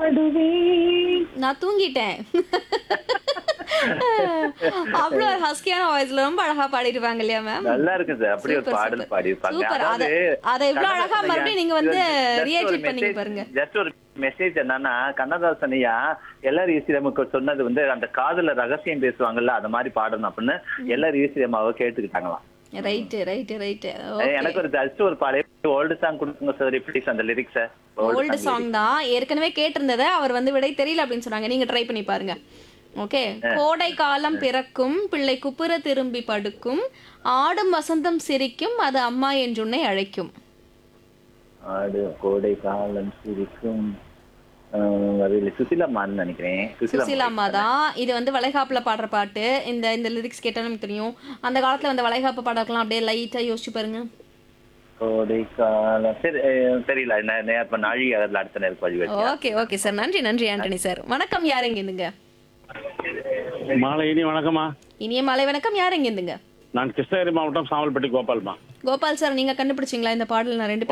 பாடுவேன் நான் தூங்கிட்டேன் அவ்வளோ ஒரு ஹஸ்கியான வாய்ஸ்ல ரொம்ப அழகா பாடிருப்பாங்க இல்லையா மேம் நல்லா இருக்கு சார் அப்படி ஒரு Super, பாடல் super. பாடியிருப்பாங்க Super. அத- அத இவ்ளோ அழகா மறுபடியும் நீங்க வந்து reiterate பண்ணீங்க பாருங்க. ஜஸ்ட் ஒரு மெசேஜ் என்னன்னா கண்ணதாசன் ஐயா எல்லாரும் ஈஸ்வரமுக்கு சொன்னது வந்து அந்த காதுல ரகசியம் பேசுவாங்கல்ல அந்த மாதிரி பாடணும் அப்படின்னு எல்லாரும் ஈஸ்வரமாவை கேட்டுக்கிட்டாங்களாம் ரைட்டு ரைட்டு ரைட்டு எனக்கு ஒரு ஜஸ்ட் ஒரு பாடல் ஓல்டு சாங் கொடுங்க சார் ப்ளீஸ் அந்த லிரிக்ஸ ஓல்டு சாங் தான் ஏற்கனவே கேட்டிருந்ததை அவர் வந்து விடை தெரியல அப்படின்னு சொன்னாங்க நீங்க ட்ரை பண்ணி பாருங்க ஓகே கோடை காலம் பிறக்கும் பிள்ளை குப்புற திரும்பி படுக்கும் ஆடும் வசந்தம் சிரிக்கும் அது அம்மா என்றுன்னை அழைக்கும் ஆடு கோடை காலம் சிரிக்கும் ஆஹ் அது சுசிலம்மான்னு நினைக்கிறேன் சுசீலாம்மா தான் இது வந்து வளைகாப்புல பாடுற பாட்டு இந்த இந்த லிரிக்ஸ் கேட்டாலும் நமக்கு தெரியும் அந்த காலத்துல வந்து வளைகாப்பு பாடலாம் அப்படியே லைட்டா யோசிச்சு பாருங்க கோடை காலம் சரி அஹ் தெரியல நே- நே- அப்ப நாழி அதில் அடுத்த நேரம் வழி வச்சு ஓகே ஓகே சார் நன்றி நன்றி ஆண்டனி சார் வணக்கம் யார் எங்க இருந்துங்க மாலை இனி வணக்கம்மா இனிய மாலை வணக்கம் யார் எங்க இருந்துங்க நான் கிருஷ்ணகிரி மாவட்டம் சாமல்பட்டி கோபால்மா கோபால் சார் நீங்க கண்டுபிடிச்சீங்களா இந்த பாடல் நான் ரெண்டு பேரும்